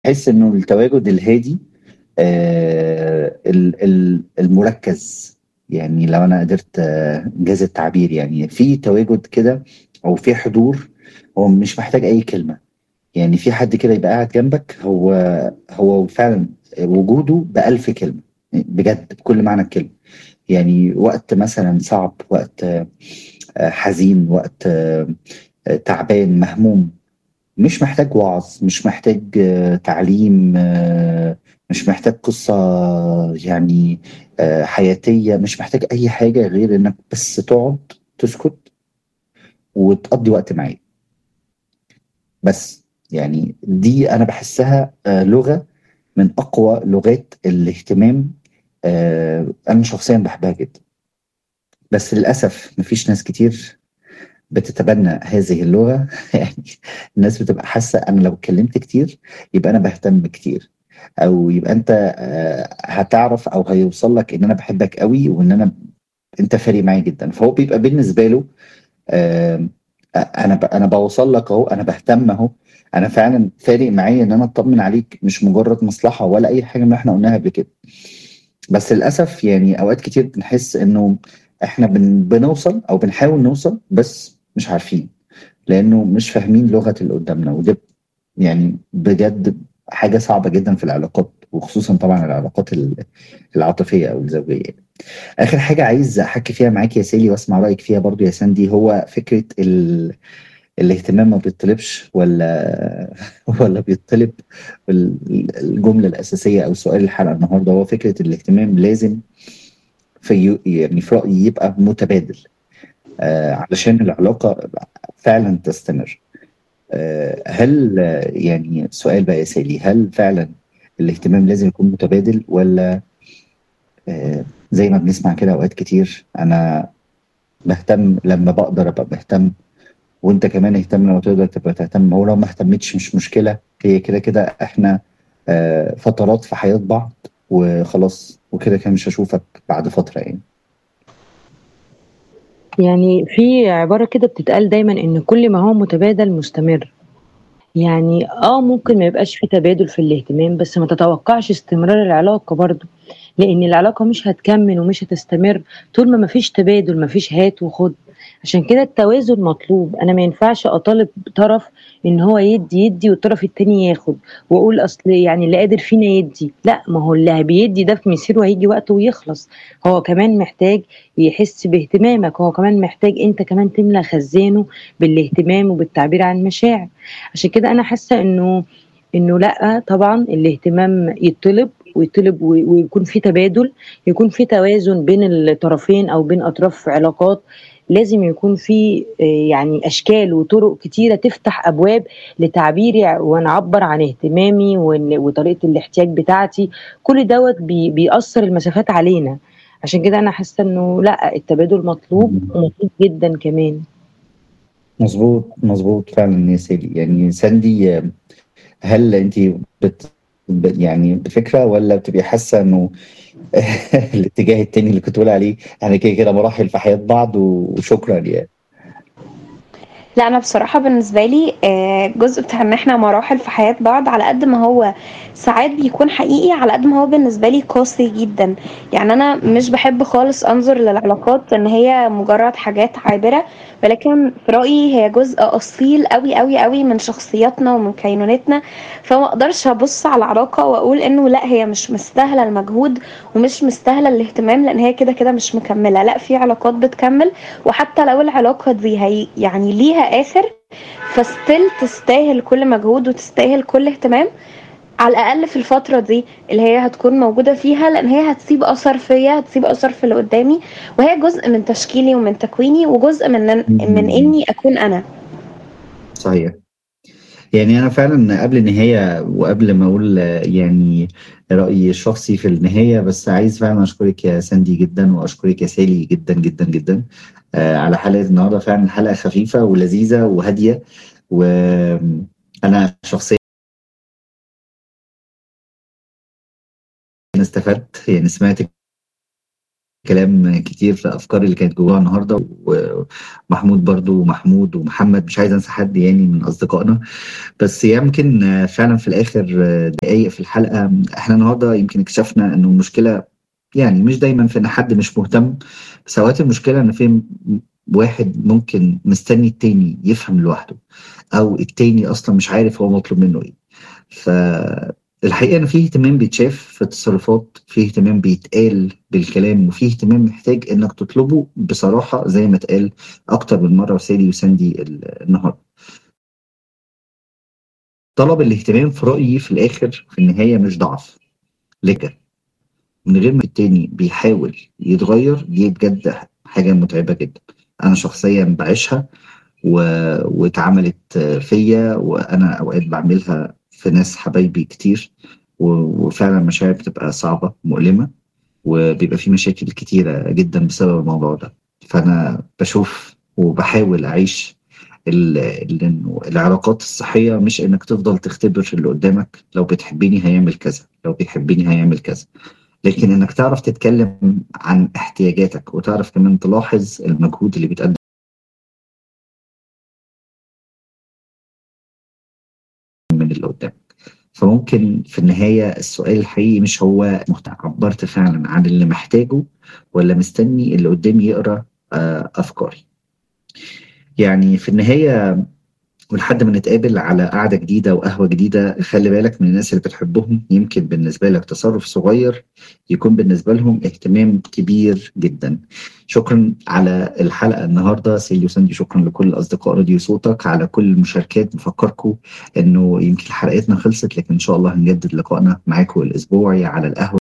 باحس إنه التواجد الهادي آآ ال ال المُركّز، يعني لو أنا قدرت إنجاز التعبير يعني، في تواجد كده أو في حضور هو مش محتاج أي كلمة، يعني في حد كده يبقى قاعد جنبك هو هو فعلًا وجوده بألف كلمة، بجد بكل معنى الكلمة، يعني وقت مثلًا صعب، وقت آآ حزين، وقت تعبان، مهموم، مش محتاج وعظ، مش محتاج تعليم، مش محتاج قصة يعني آآ حياتية، مش محتاج أي حاجة غير إنك بس تقعد، تسكت وتقضّي وقت معاه. بس، يعني دي أنا باحسّها آآ لغة من أقوى لغات الاهتمام آآ أنا شخصيًا باحبها جدًا. بس للأسف ما فيش ناس كتير بتتبنى هذه اللغة، يعني الناس بتبقى حاسة أنا لو اتكلمت كتير يبقى أنا باهتم كتير، أو يبقى أنت آآ هتعرف أو هيوصل لك إن أنا باحبك أوي وإن أنا أنت فارق معايا جدًا، فهو بيبقى بالنسبة له آمم أ أنا ب أنا باوصل لك أهو، أنا باهتم أهو، أنا فعلًا فارق معايا إن أنا أطمن عليك، مش مجرد مصلحة ولا أي حاجة من اللي إحنا قُلناها قبل كده. بس للأسف يعني أوقات كتير بنحس إنه إحنا بن بنوصل أو بنحاول نوصل بس مش عارفين، لإنه مش فاهمين لغة اللي قدّامنا، وده يعني بجد حاجة صعبة جدًا في العلاقات، وخصوصًا طبعًا العلاقات ال العاطفية أو الزوجية يعني. آخر حاجة عايز أحَكّي فيها معاكِ يا سالي وأسمع رأيِك فيها برضه يا ساندي، هو فكرة ال الاهتمام ما بيتطلبش والّا والّا بيتطلب؟ ال الجملة الأساسية أو سؤال الحلقة النهارده هو فكرة الاهتمام لازم في يعني في رأيي يبقى متبادل آآ علشان العلاقة فعلًا تستمر. آآ هل يعني سؤال بقى يا سالي، هل فعلًا الاهتمام لازم يكون متبادل والّا آآ زي ما بنسمع كده أوقات كتير أنا باهتم لمّا باقدر أبقى باهتم، وأنت كمان اهتم لمّا تقدر تبقى تهتم، ولو ما اهتمتش مش مشكلة، هي كده، كده إحنا آآ فترات في حياة بعض وخلاص، وكده، كده مش هاشوفك بعد فترة يعني. يعني في عبارة كده بتتقال دايمًا إن كل ما هو متبادل مستمر. يعني آه ممكن ما يبقاش في تبادل في الاهتمام، بس ما تتوقعش استمرار العلاقة برضه، لإن العلاقة مش هتكمّل ومش هتستمر طول ما ما فيش تبادل، ما فيش هات وخُد، عشان كده التوازن مطلوب، أنا ما ينفعش أطالب طرف إن هو يدّي، يدّي والطرف التاني ياخد، وأقول أصل يعني اللي قادر فينا يدّي، لأ ما هو اللي بيدّي ده في مصيره هييجي وقته ويخلص، هو كمان محتاج يحس باهتمامك، هو كمان محتاج أنت كمان تملى خزانه بالاهتمام وبالتعبير عن المشاعر، عشان كده أنا حاسة إنه إنه لأ طبعًا الاهتمام يتطلب ويتطلب و ويكون في تبادل، يكون في توازن بين الطرفين أو بين أطراف علاقات، لازم يكون في آآ يعني أشكال وطرق كتيرة تفتح أبواب لتعبيري ونعبّر عن اهتمامي وال وطريقة الاحتياج بتاعتي، كل دوّة بي بيقصّر المسافات علينا، عشان كده أنا حاسة إنه لأ التبادل مطلوب إمم. ومطلوب جدًا كمان. مضبوط، مضبوط فعلًا يا سالي. يعني ساندي هل أنتِ بت ب يعني بفكرة والّا بتبقي حاسة إنه الاتجاه التاني اللي كنت بتقولي عليه إحنا كده، كده مراحل في حياة بعض وشكرًا يعني؟ لأ أنا بصراحة بالنسبة لي آآ الجزء بتاع إن إحنا مراحل في حياة بعض على قد ما هو ساعات بيكون حقيقي، على قد ما هو بالنسبة لي قاسي جدًا، يعني أنا مش باحب خالص أنظُر للعلاقات إن هي مجرد حاجات عابرة، ولكن في رأيي هي جزء أصيل أوي، أوي، أوي من شخصياتنا ومن كينونتنا، فما أقدرش أبُص على العلاقة وأقول إنه لأ هي مش مستاهلة المجهود ومش مستاهلة الاهتمام، لإن هي كده، كده مش مكمّلة، لأ في علاقات بتكمّل وحتى لو العلاقة دي هي يعني ليها آخر فstill تستاهل كل مجهود وتستاهل كل اهتمام، على الأقل في الفترة دي اللي هي هتكون موجودة فيها، لإن هي هتسيب أثر فيّا، هتسيب أثر في اللي قدّامي، وهي جزء من تشكيلي ومن تكويني وجزء من إن من إمم. إني أكون أنا. صحيح. يعني أنا فعلًا قبل النهاية وقبل ما أقول يعني رأيي الشخصي في النهاية، بس عايز فعلًا أشكرِك يا ساندي جدًا وأشكرِك يا سالي جدًا، جدًا، جدًا آآ على حلقة النهارده، فعلًا حلقة خفيفة ولذيذة وهادية، وآمم أنا شخصيًا استفدت، يعني سمعت كلام كتير في افكار اللي كانت جواها النهارده ومحمود برضو ومحمود ومحمد مش عايز انسى حد يعني من اصدقائنا بس يمكن فعلا في الاخر دقايق في الحلقه احنا النهارده يمكن اكتشفنا انه المشكله يعني مش دايما في ان حد مش مهتم بس اوقات المشكله ان في واحد ممكن مستني التاني يفهم لوحده او التاني اصلا مش عارف هو مطلوب منه ايه فالحقيقه ان في اهتمام بيتشاف في التصرفات في اهتمام بيتقال بالكلام وفي اهتمام محتاج انك تطلبه بصراحه زي ما اتقال اكتر من مره وسالي وساندي النهارده طلب الاهتمام في رايي في الاخر في النهايه مش ضعف لجأ من غير ما التاني بيحاول يتغير دي بجد حاجه متعبه جدا انا شخصيا بعيشها و... واتعملت فيا وانا اوقات بعملها في ناس حبايبي كتير و... وفعلا مشاعر بتبقى صعبه مؤلمه وبيبقى في مشاكل كتيره جدا بسبب الموضوع ده فانا بشوف وبحاول اعيش ال... ال... العلاقات الصحيه مش انك تفضل تختبر اللي قدامك لو بتحبيني هيعمل كذا لو بيحبني هيعمل كذا لكن انك تعرف تتكلم عن احتياجاتك وتعرف كمان تلاحظ المجهود اللي بيتقدم من اللي قدامك فممكن في النهاية السؤال الحقيقي مش هو عبرت فعلا عن اللي محتاجه ولا مستني اللي قدامي يقرأ أفكاري يعني في النهاية ولحد ما نتقابل على قعدة جديدة وقهوة جديدة خلي بالك من الناس اللي بتحبهم يمكن بالنسبة لك تصرف صغير يكون بالنسبة لهم اهتمام كبير جدا شكرا على الحلقة النهاردة سيلي وساندي شكرا لكل أصدقاء راديو صوتك على كل المشاركات بفكركم أنه يمكن حلقتنا خلصت لكن إن شاء الله هنجدد لقائنا معاكم الأسبوعي على القهوة